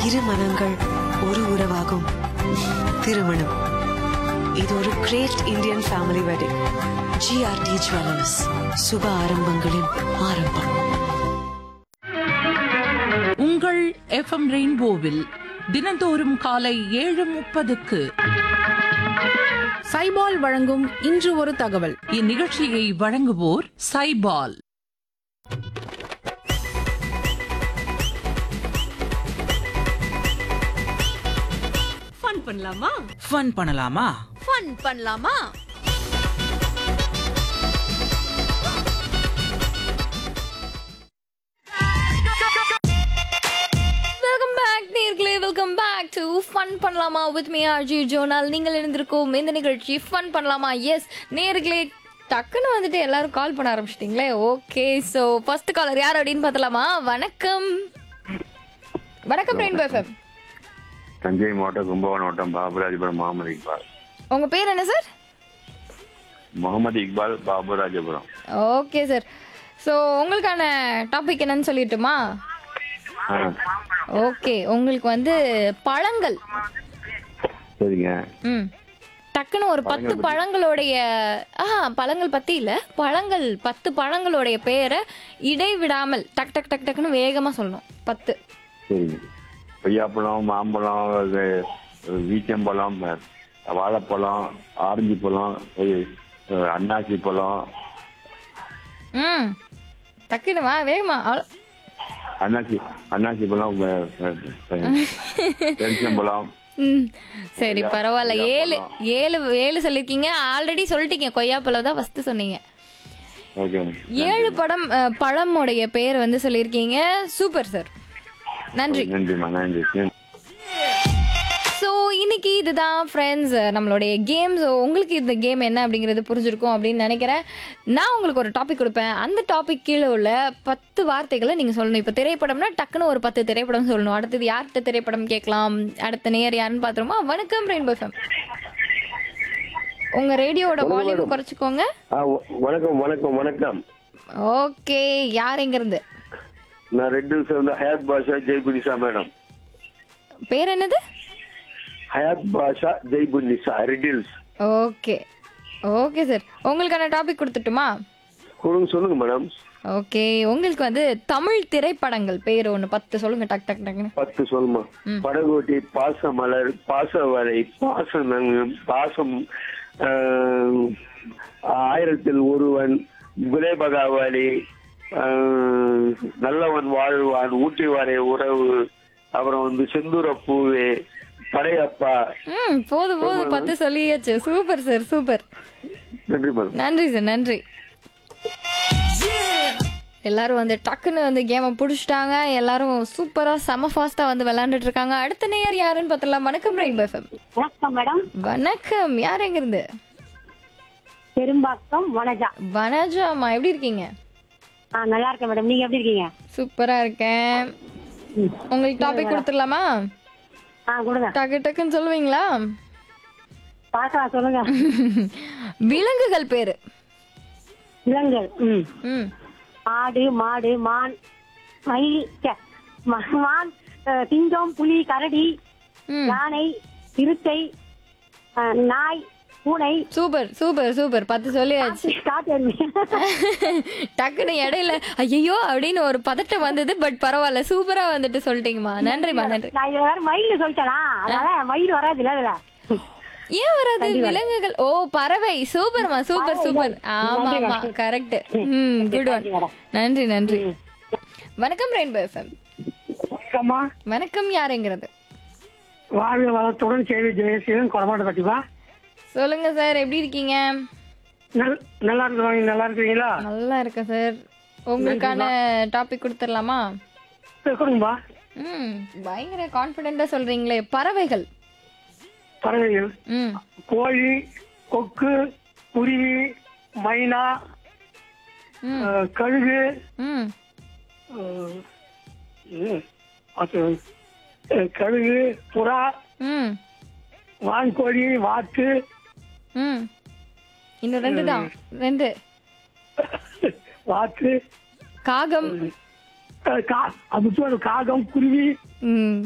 இரு மனங்கள் ஒரு உறவாகும் திருமணம் இது ஒரு great Indian family wedding GRT jewellers சுப ஆரம்பங்களின் ஆரம்பம் உங்கள் எஃப்எம் ரெயின்போவில் தினந்தோறும் காலை ஏழு முப்பதுக்கு சைபால் வழங்கும் இன்று ஒரு தகவல் இந்நிகழ்ச்சியை வழங்குவோர் சைபால் ஃபன் பண்ணலாமா ஃபன் பண்ணலாமா ஃபன் பண்ணலாமா வெல்கம் பேக் நேர்களே வெல்கம் பேக் டு ஃபன் பண்ணலாமா வித் மீ ஆர்ஜி ஜோனால் நீங்கள் இருந்திருக்கும் இந்த நிகழ்ச்சி ஃபன் பண்ணலாமா எஸ் நேர்களே டக்குன்னு வந்துட்டு எல்லாரும் கால் பண்ண ஆரம்பிச்சிட்டிங்களே ஓகே ஸோ ஃபர்ஸ்ட் காலர் யார் அப்படின்னு பார்த்தலாமா வணக்கம் வணக்கம் ரெயின்போ எஃப்எம் தஞ்சை மாவட்டம் கும்பகோணம் வட்டம் பாபுராஜபுரம் முகமது இக்பால் உங்கள் பேர் என்ன sir Mohammed Iqbal Baburajapuram okay sir so உங்களுக்கான டாபிக் என்னன்னு சொல்லிட்டுமா ஆ ஓகே உங்களுக்கு வந்து பழங்கள் சரிங்க ம் டக்குன்னு ஒரு பத்து பழங்களுடைய ஆஹா பழங்கள் பத்தி இல்ல பழங்கள் பத்து பழங்களுடைய பேரை இடைவிடாமல் டக் டக் டக் டக்குன்னு வேகமா சொல்லணும் பத்து சரிங்க கொய்யாப்பழம் மாம்பழம் இது, வீச்சம்பழம் வாழைப்பழம் ஆரஞ்சு பழம் இது, அன்னாசி பழம் ம் டக்குன்னு வா வேகமா அவ்வளோ- அன்னாசி அன்னாசி பழம் பெருச்சம்பழம் ம் சரி பரவாயில்ல ஏழு ஏழு ஏழு சொல்லியிருக்கீங்க ஆல்ரெடி சொல்லிட்டீங்க கொய்யாப்பழம் தான் ஃபர்ஸ்ட் சொன்னீங்க ஓகேங்க ஏழு படம் அஹ், பழமுடைய பேர் வந்து சொல்லியிருக்கீங்க சூப்பர் சார் நன்றி நன்றிம்மா நன்றி ஸோ இன்னைக்கு இதுதான் ஃப்ரெண்ட்ஸ் நம்மளுடைய கேம் ஸோ உங்களுக்கு இந்த கேம் என்ன அப்படிங்கிறது புரிஞ்சிருக்கும் அப்படின்னு நினைக்கிறேன் நான் உங்களுக்கு ஒரு டாபிக் கொடுப்பேன் அந்த டாபிக் கீழே உள்ள பத்து வார்த்தைகளை நீங்கள் சொல்லணும் இப்போ திரைப்படம்னா டக்குன்னு ஒரு பத்து திரைப்படம் சொல்லணும் அடுத்தது யார்கிட்ட திரைப்படம் கேட்கலாம் அடுத்த நேர் யாருன்னு பார்த்துருமா வணக்கம் ரெயின்போ ஃபேம் உங்க ரேடியோவோட வால்யூம் குறைச்சிக்கோங்க வணக்கம் வணக்கம் வணக்கம் ஓகே யார் எங்க இருந்து நான் ரெட்டு சேர்ந்த ஹயாத் பாஷா ஜெய்புனிசா மேடம் பேர் என்னது Hayat Basha Jaibunisa riddles okay okay sir உங்களுக்கான டாபிக் கொடுத்துட்டுமா சொல்லுங்க சொல்லுங்க மேடம் ஓகே உங்களுக்கு வந்து தமிழ் திரைப்படங்கள் பேர் ஒன்று பத்து சொல்லுங்க டக் டக் டக்னு பத்து சொல்லுமா படகோட்டி பாசமலர் பாசவரை பாசம் பாசம் ஆஹ், ஆயிரத்தில் ஒருவன் குலேபகாவலி ஆஹ், நல்லவன் வாழ்வான் ஊட்டி வரை உறவு அப்புறம் வந்து செந்தூர பூவே படையப்பா ம் போதும் போதும் பத்து சொல்லியாச்சு சூப்பர் சார் சூப்பர் நன்றி மேடம் நன்றி சார் நன்றி எல்லாரும் வந்து டக்குன்னு வந்து கேமை பிடிச்சிட்டாங்க எல்லாரும் சூப்பரா செம ஃபாஸ்டா வந்து விளையாண்டுட்டு இருக்காங்க அடுத்த நேயர் யாருன்னு பார்த்தலாம் வணக்கம் ரெயின்போ எஃப்எம் வணக்கம் மேடம் வணக்கம் யார் எங்க இருந்து பெரும்பாக்கம் வனஜா வனஜாமா எப்படி இருக்கீங்க ஆ நல்லா இருக்கேன் மேடம் நீங்க எப்படி இருக்கீங்க சூப்பரா இருக்கேன் உங்களுக்கு டாபிக் கொடுத்துடலாமா ஆ கொடுங்க டக்கு டக்குன்னு சொல்லுவீங்களா பார்க்கலாம் சொல்லுங்க விலங்குகள் பேரு விலங்குகள் ம் ம் ஆடு மாடு மான் மயில் ச்சே, ம- மான் அஹ், சிங்கம் புலி கரடி ம் யானை இருட்டை அஹ், நாய் பூனை சூப்பர் சூப்பர் சூப்பர் பத்து சொல்லியாச்சு காட்டு டக்குன்னு இடையில ஐயோ அப்படின்னு ஒரு பதட்டம் வந்தது பட் பரவாயில்ல சூப்பரா வந்துட்டு சொல்லிட்டீங்கம்மா நன்றிம்மா நன்றி நான் இதுல வேற மயில் சொல்லிட்டேனா அதனால மயில் வராதுல்ல அதுல ஏன் வராது விலங்குகள் ஓ பறவை சூப்பர்மா சூப்பர் சூப்பர் ஆமா ஆமா கரெக்ட் ம் குட் ஒன் நன்றி நன்றி வணக்கம் ரெயின்போ எஃப்எம் அம்மா வணக்கம் யாருங்கிறது வாழ்வு வளத்துடன் சேவை ஜெயசீலன் கொடமாட்ட கட்டிப்பா சொல்லுங்க சார் எப்படி இருக்கீங்க நல்லா இருக்கிறோம் நல்லா இருக்கிறீங்களா நல்லா இருக்கேன் சார் உங்களுக்கான டாபிக் கொடுத்துடலாமா கொடுங்கப்பா ம் பயங்கர கான்ஃபிடென்ட்டா சொல்றீங்களே பறவைகள் பறவைகள் ம் கோழி கொக்கு குருவி மைனா ம் அஹ், கழுகு ம் அஹ், இது, அது, அஹ், கழுகு புறா ம் வான்கோழி வாத்து ம் இன்னும் ரெண்டு தான் ரெண்டு வாத்து காகம் அஹ், கா- அது பேரு காகம் குருவி ம்